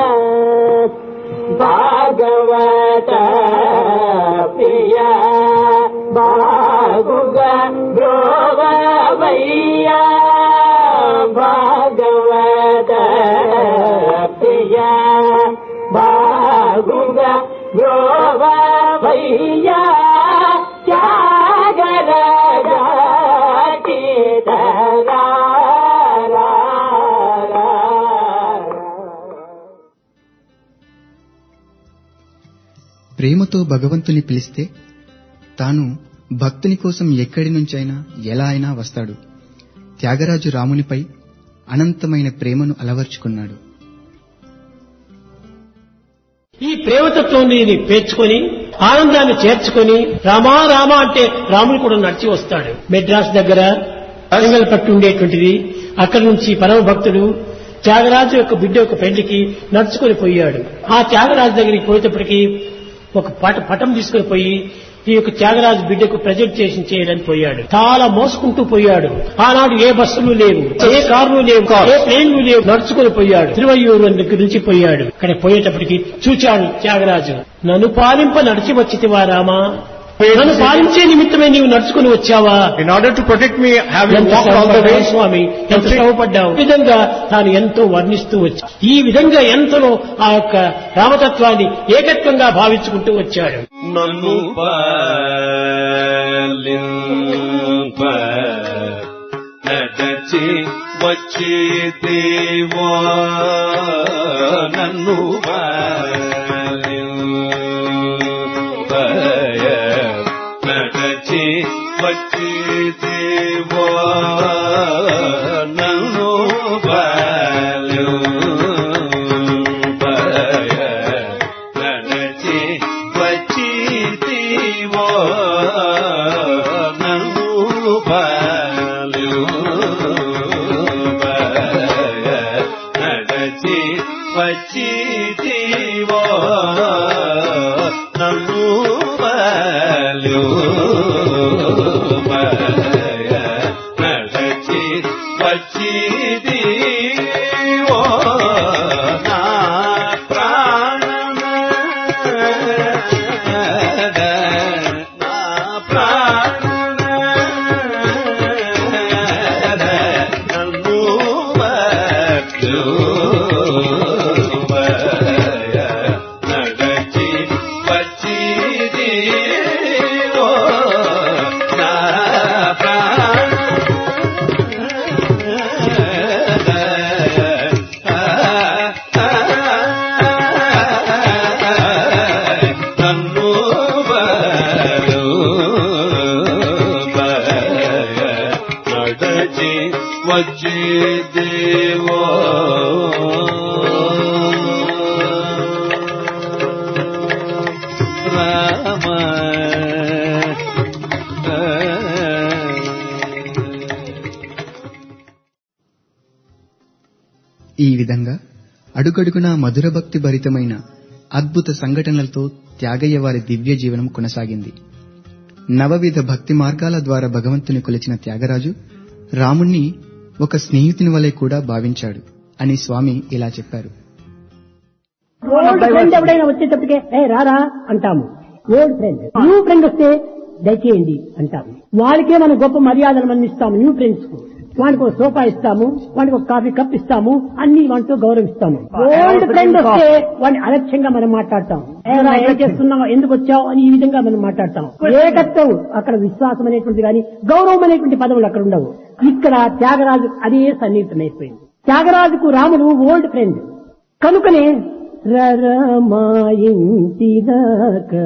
Speaker 3: భాగవత ప్రియ బాగుగ బ్రోవయ్య భాగవత ప్రియ బాగుగ బ్రోవయ్య త్యాగర
Speaker 1: ప్రేమతో భగవంతుని పిలిస్తే తాను భక్తుని కోసం ఎక్కడి నుంచైనా ఎలా అయినా వస్తాడు త్యాగరాజు రామునిపై అనంతమైన ప్రేమను అలవర్చుకున్నాడు
Speaker 4: ఈ ప్రేమతత్వాన్ని పేర్చుకొని ఆనందాన్ని చేర్చుకొని రామా రామా అంటే రాముడు కూడా నడిచి వస్తాడు మెడ్రాస్ దగ్గర పట్టు ఉండేటువంటిది అక్కడి నుంచి పరమ భక్తుడు త్యాగరాజు యొక్క బిడ్డ యొక్క పెళ్లికి నడుచుకొని పోయాడు ఆ త్యాగరాజు దగ్గరికి పోయేటప్పటికి ఒక పట పటం తీసుకొని పోయి ఈ యొక్క త్యాగరాజు బిడ్డకు ప్రజెంట్ చేసి చేయడానికి పోయాడు చాలా మోసుకుంటూ పోయాడు ఆనాడు ఏ బస్సులు లేవు ఏ కార్లు లేవు ఏ ట్రైన్లు లేవు నడుచుకొని పోయాడు తిరువయ్యూరు దగ్గర నుంచి పోయాడు అక్కడ పోయేటప్పటికి చూచాడు త్యాగరాజు నన్ను పాలింప నడిచి వచ్చితివా రామా నన్ను పాలించే నిమిత్తమే నీవు నడుచుకుని వచ్చావా
Speaker 5: In order to protect me, have you
Speaker 4: ఎంత
Speaker 5: walked all the
Speaker 4: శ్రమపడ్డావు
Speaker 5: way?
Speaker 4: స్వామి ఎంత శ్రమపడ్డావు ఈ విధంగా తాను ఎంతో వర్ణిస్తూ వచ్చా ఈ విధంగా ఎంతలో ఆ యొక్క రామతత్వాన్ని ఏకత్వంగా భావించుకుంటూ వచ్చాడు
Speaker 6: నన్ను పాలింప నడచి వచ్చి దేవా నన్ను పాలింప నడచి వచ్చి దేవా నన్ను పాలింప నడచి వచ్చి దేవా నన్ను పాలింప నడచి వచ్చి దేవా నన్ను పాలింప నడచి వచ్చి దేవా నా ప్రాణన నా ప్రాణన నన్ను నడచి వచ్చి దేవో నా నన్ను నడచి వచ్చి దేవో రామ
Speaker 1: ఈ విధంగా అడుగడుగునా మధుర భక్తి భరితమైన అద్భుత సంఘటనలతో త్యాగయ్య వారి దివ్య జీవనం కొనసాగింది నవవిధ భక్తి మార్గాల ద్వారా భగవంతుని కొలిచిన త్యాగరాజు రాముణ్ణి ఒక స్నేహితుని వలె కూడా భావించాడు అని స్వామి ఇలా చెప్పారు
Speaker 7: ఓల్డ్ ఫ్రెండ్ ఎవడైనా వచ్చేటప్పటికే ఏ రారా అంటాము ఓల్డ్ ఫ్రెండ్ న్యూ ఫ్రెండ్ వస్తే దయచేయండి అంటాము వాళ్ళకే మనం గొప్ప మర్యాదలు అందిస్తాము న్యూ ఫ్రెండ్స్ కు వానికి ఒక సోఫా ఇస్తాము వానికి ఒక కాఫీ కప్ ఇస్తాము అన్ని వాటితో గౌరవిస్తాము ఓల్డ్ ఫ్రెండ్ వస్తే వాడిని అలక్ష్యంగా మనం మాట్లాడతాం ఏరా ఏం చేస్తున్నావు ఎందుకు వచ్చావు అని ఈ విధంగా మనం మాట్లాడతాం ఏకత్వం అక్కడ విశ్వాసం అనేటువంటి కానీ గౌరవం అనేటువంటి పదవులు అక్కడ ఉండవు ఇక్కడ త్యాగరాజు అదే సన్నిహితమైపోయింది త్యాగరాజుకు రాముడు ఓల్డ్ ఫ్రెండ్ కనుకనే రరమా ఇంటి దాకా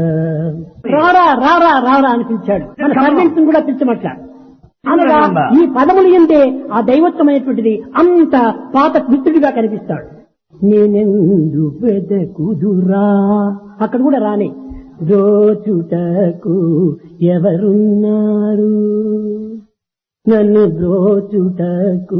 Speaker 7: రారా రారా రారా అని పిలిచాడు మన సర్వెంట్స్ కూడా పిలిచమట్ల అనగా ఈ పదములు ఏంటే ఆ దైవత్వమైనటువంటిది అంత పాత మిత్రుడిగా కనిపిస్తాడు నేనెందు పెదకుదురా అక్కడ కూడా రానే దోచుటకు ఎవరున్నారు నన్ను దోచుటకు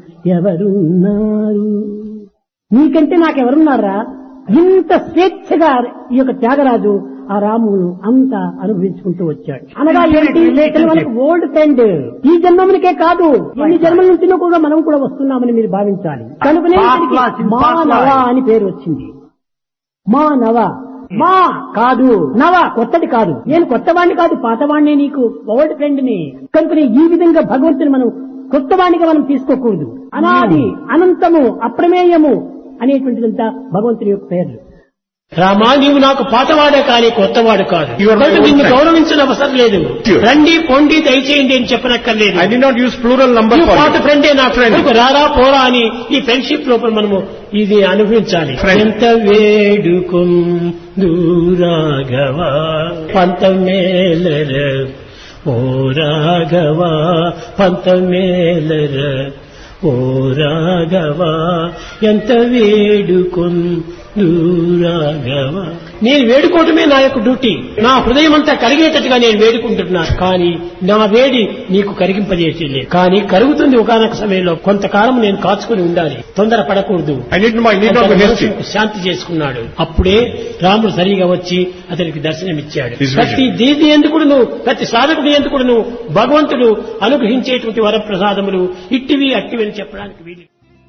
Speaker 7: ఎవరున్నారు నీకంటే నాకెవరున్నారా ఇంత స్వేచ్ఛగా ఈ యొక్క త్యాగరాజు ఆ రామును అంతా అనుభవించుకుంటూ వచ్చాడు అనగా ఏంటి ఇతను మనకు ఓల్డ్ ఫ్రెండ్ ఈ జన్మమునికే కాదు ఎన్ని జన్మల నుంచినో కూడా మనం కూడా వస్తున్నామని మీరు భావించాలి కనుకనే ఇతనికి మానవ అని పేరు వచ్చింది మానవ మా కాదు నవ కొత్తది కాదు నేను కొత్తవాణ్ణి కాదు పాతవాణ్ణి నీకు ఓల్డ్ ఫ్రెండ్ ని కనుకనే ఈ విధంగా భగవంతుని మనం కొత్తవాణిగా మనం తీసుకోకూడదు అనాది అనంతము అప్రమేయము అనేటువంటిదంతా భగవంతుని యొక్క పేర్లు
Speaker 4: రామా నీవు నాకు పాతవాడే కానీ కొత్తవాడు కాదు
Speaker 5: You are my
Speaker 4: కనుక
Speaker 5: old
Speaker 4: నిన్ను
Speaker 5: friend.
Speaker 4: గౌరవించిన అవసరం లేదు
Speaker 5: Sure.
Speaker 4: రండి పొండి దయచేయండి అని చెప్పనక్కర్లేదు
Speaker 5: I did not use plural number
Speaker 4: నువ్వు
Speaker 5: for
Speaker 4: పాత
Speaker 5: you.
Speaker 4: ఫ్రెండే నా
Speaker 5: Friend.
Speaker 4: ఫ్రెండ్ రారా పోరా అని ఈ ఫ్రెండ్షిప్ లోపల మనము ఇది అనుభవించాలి
Speaker 5: Friend.
Speaker 4: ఎంత వేడుకుం దూరాగవా పంతమేలర ఓ రాఘవా పంతమేలర ఓ రాఘవా ఎంత వేడుకుం దూరాగవా నేను వేడుకోవటమే నా యొక్క డ్యూటీ నా హృదయం అంతా కరిగేటట్టుగా నేను వేడుకుంటున్నాను కానీ నా వేడి నీకు కరిగింపజేసేది కానీ కరుగుతుంది ఒకనొక సమయంలో కొంతకాలం నేను కాచుకుని ఉండాలి తొందర పడకూడదు
Speaker 5: I need, I need not be
Speaker 4: అతని
Speaker 5: hasty.
Speaker 4: మనసుకు శాంతి చేసుకున్నాడు అప్పుడే రాముడు సరిగా వచ్చి అతనికి దర్శనమిచ్చాడు
Speaker 5: His vision.
Speaker 4: ప్రతి దీది ఎందుకుడును ప్రతి సాధకుడు ఎందుకుడును భగవంతుడు అనుగ్రహించేటువంటి వరప్రసాదములు ఇట్టివి అట్టివి అని చెప్పడానికి వీలు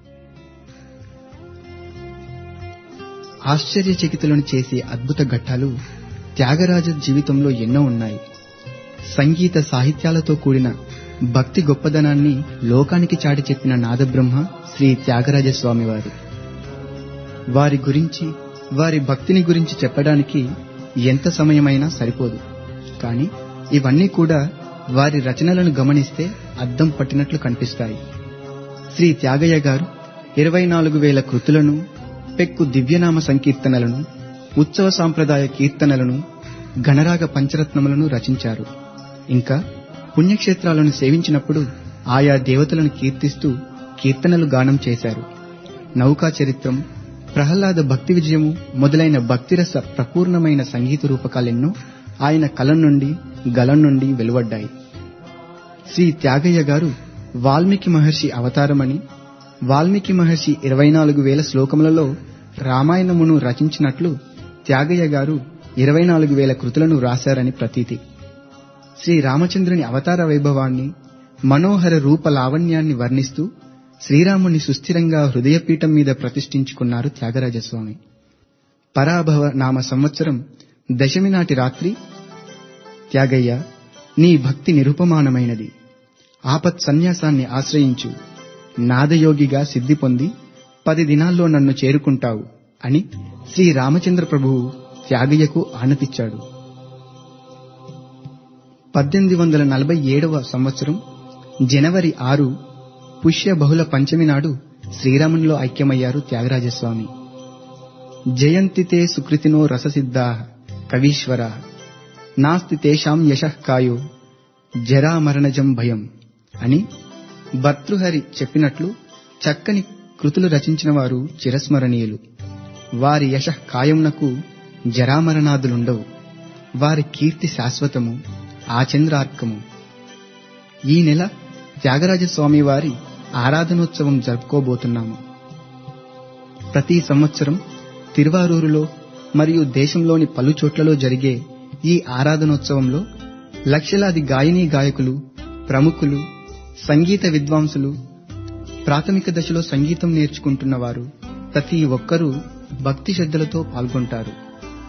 Speaker 1: ఆశ్చర్యచకితులను చేసే అద్భుత ఘట్టాలు త్యాగరాజ జీవితంలో ఎన్నో ఉన్నాయి సంగీత సాహిత్యాలతో కూడిన భక్తి గొప్పదనాన్ని లోకానికి చాటి చెప్పిన నాదబ్రహ్మ శ్రీ త్యాగరాజ స్వామివారు వారి గురించి వారి భక్తిని గురించి చెప్పడానికి ఎంత సమయమైనా సరిపోదు కానీ ఇవన్నీ కూడా వారి రచనలను గమనిస్తే అద్దం పట్టినట్లు కనిపిస్తాయి శ్రీ త్యాగయ్య గారు ఇరవై నాలుగు వేల కృతులను పెక్కు దివ్యనామ సంకీర్తనలను ఉత్సవ సాంప్రదాయ కీర్తనలను గణరాగ పంచరత్నములను రచించారు ఇంకా పుణ్యక్షేత్రాలను సేవించినప్పుడు ఆయా దేవతలను కీర్తిస్తూ కీర్తనలు గానం చేశారు నౌకా చరిత్రం ప్రహ్లాద భక్తి విజయము మొదలైన భక్తిరస ప్రపూర్ణమైన సంగీత రూపకాలెన్నో ఆయన కలం నుండి గలం నుండి వెలువడ్డాయి శ్రీ త్యాగయ్య గారు వాల్మీకి మహర్షి అవతారమని వాల్మీకి మహర్షి ఇరవై నాలుగు వేల శ్లోకములలో రామాయణమును రచించినట్లు త్యాగయ్య గారు ఇరవై నాలుగు వేల కృతులను రాశారని ప్రతీతి శ్రీ రామచంద్రుని అవతార వైభవాన్ని మనోహర రూప లావణ్యాన్ని వర్ణిస్తూ శ్రీరాముని సుస్థిరంగా హృదయపీఠం మీద ప్రతిష్ఠించుకున్నారు త్యాగరాజస్వామి పరాభవ నామ సంవత్సరం దశమి నాటి రాత్రి త్యాగయ్య నీ భక్తి నిరుపమానమైనది ఆపత్ సన్యాసాన్ని ఆశ్రయించు నాదయోగిగా సిద్ధి పొంది పది దినాల్లో నన్ను చేరుకుంటావు అని శ్రీ రామచంద్ర ప్రభువు త్యాగయ్యకు ఆనతిచ్చాడు పద్దెనిమిది వందల నలభై ఏడవ సంవత్సరం జనవరి ఆరు పుష్య బహుళ పంచమి నాడు శ్రీరామునిలో ఐక్యమయ్యారు త్యాగరాజస్వామి జయంతితే సుకృతినో రససిద్ధా కవీశ్వర నాస్తి తేషాం యశః కాయో జరామరణజం భయం అని భర్తృహరి చెప్పినట్లు చక్కని కృతులు రచించిన వారు చిరస్మరణీయులు వారి యశ కాయమునకు జరామరణాదులుండవు వారి కీర్తి శాశ్వతము ఆచంద్రార్కము ఈ నెల త్యాగరాజస్వామి వారి ఆరాధనోత్సవం జరుపుకోబోతున్నాము ప్రతి సంవత్సరం తిరువారూరులో మరియు దేశంలోని పలు చోట్లలో జరిగే ఈ ఆరాధనోత్సవంలో లక్షలాది గాయనీ గాయకులు ప్రముఖులు సంగీత విద్వాంసులు ప్రాథమిక దశలో సంగీతం నేర్చుకుంటున్న వారు ప్రతి ఒక్కరూ భక్తి శ్రద్ధలతో పాల్గొంటారు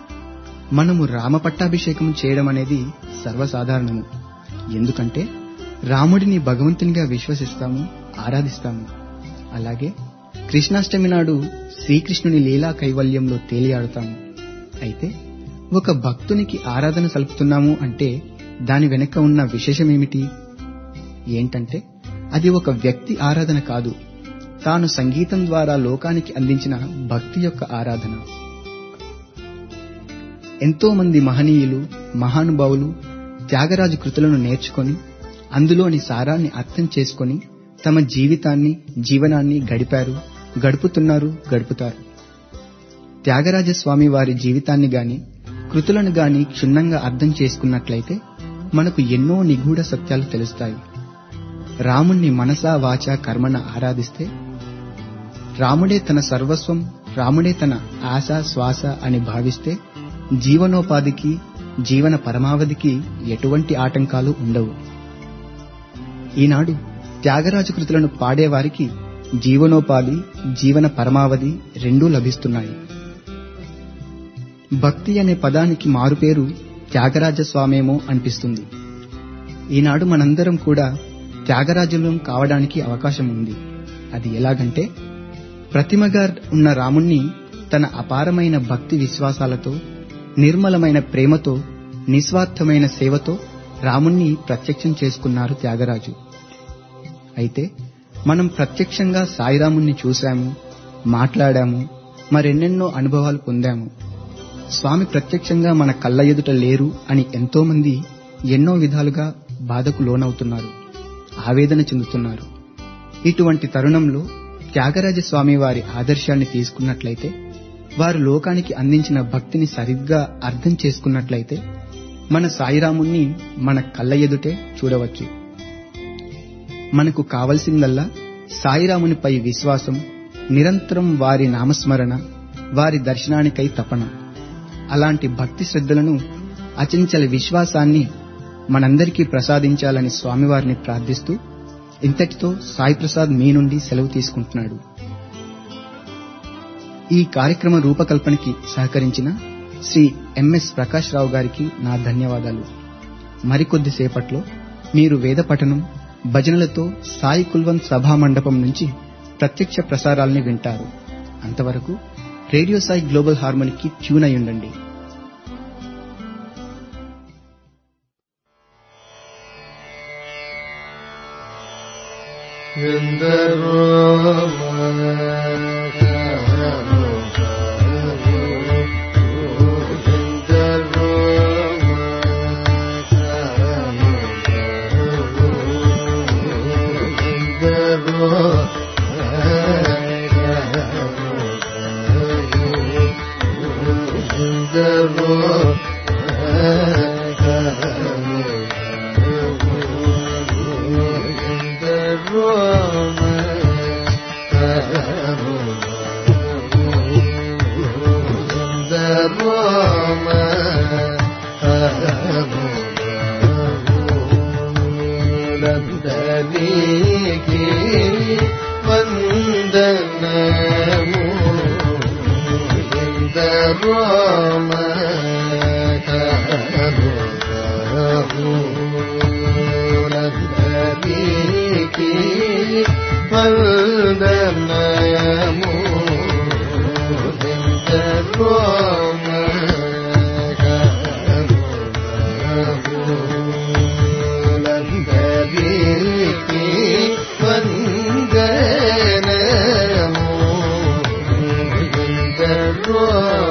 Speaker 1: మనము రామ పట్టాభిషేకం చేయడం అనేది సర్వసాధారణము ఎందుకంటే రాముడిని భగవంతునిగా విశ్వసిస్తాము ఆరాధిస్తాము అలాగే కృష్ణాష్టమి నాడు శ్రీకృష్ణుని లీలా కైవల్యంలో తేలియాడుతాము అయితే ఒక భక్తునికి ఆరాధన సలుపుతున్నాము అంటే దాని వెనుక ఉన్న విశేషమేమిటి ఏంటంటే అది ఒక వ్యక్తి ఆరాధన కాదు తాను సంగీతం ద్వారా లోకానికి అందించిన భక్తి యొక్క ఆరాధన ఎంతో మంది మహనీయులు మహానుభావులు త్యాగరాజు కృతులను నేర్చుకొని అందులోని సారాన్ని అర్థం చేసుకొని తమ జీవితాన్ని జీవనాన్ని గడిపారు గడుపుతున్నారు గడుపుతారు త్యాగరాజ స్వామి వారి జీవితాన్ని గాని కృతులను గాని క్షుణ్ణంగా అర్థం చేసుకున్నట్లయితే మనకు ఎన్నో నిగూఢ సత్యాలు తెలుస్తాయి రాముణ్ణి మనసా వాచా కర్మన ఆరాధిస్తే రాముడే తన సర్వస్వం రాముడే తన ఆశ శ్వాస అని భావిస్తే జీవనోపాధికి జీవన పరమావధికి ఎటువంటి ఆటంకాలు ఉండవు ఈనాడు త్యాగరాజు కృతులను పాడేవారికి జీవనోపాధి జీవన పరమావధి రెండూ లభిస్తున్నాయి భక్తి అనే పదానికి మారుపేరు త్యాగరాజ స్వామేమో అనిపిస్తుంది ఈనాడు మనందరం కూడా త్యాగరాజులం కావడానికి అవకాశం ఉంది అది ఎలాగంటే ప్రతిమగా ఉన్న రాముణ్ణి తన అపారమైన భక్తి విశ్వాసాలతో నిర్మలమైన ప్రేమతో నిస్వార్థమైన సేవతో రాముణ్ణి ప్రత్యక్షం చేసుకున్నారు త్యాగరాజు అయితే మనం ప్రత్యక్షంగా సాయిరాముణ్ణి చూశాము మాట్లాడాము మరెన్నెన్నో అనుభవాలు పొందాము స్వామి ప్రత్యక్షంగా మన కళ్ళ ఎదుట లేరు అని ఎంతో మంది ఎన్నో విధాలుగా బాధకు లోనవుతున్నారు ఆవేదన చెందుతున్నారు ఇటువంటి తరుణంలో త్యాగరాజ స్వామి వారి ఆదర్శాన్ని తీసుకున్నట్లయితే వారు లోకానికి అందించిన భక్తిని సరిగ్గా అర్థం చేసుకున్నట్లయితే మన సాయిరాముణ్ణి మన కళ్ళ ఎదుటే చూడవచ్చు మనకు కావలసిందల్లా సాయిరామునిపై విశ్వాసం నిరంతరం వారి నామస్మరణ వారి దర్శనానికై తపన అలాంటి భక్తి శ్రద్ధలను అచంచల విశ్వాసాన్ని మనందరికీ ప్రసాదించాలని స్వామివారిని ప్రార్థిస్తూ ఇంతటితో సాయి ప్రసాద్ మీ నుండి సెలవు తీసుకుంటున్నాడు ఈ కార్యక్రమ రూపకల్పనకి సహకరించిన శ్రీ ఎంఎస్ ప్రకాష్ రావు గారికి నా ధన్యవాదాలు మరికొద్ది సేపట్లో మీరు వేద పఠనం భజనలతో సాయి కుల్వంత్ సభా మండపం నుంచి ప్రత్యక్ష ప్రసారాల్ని వింటారు అంతవరకు రేడియో సాయి గ్లోబల్ హార్మోనికి ట్యూన్ అయి ఉండండి
Speaker 6: వందనము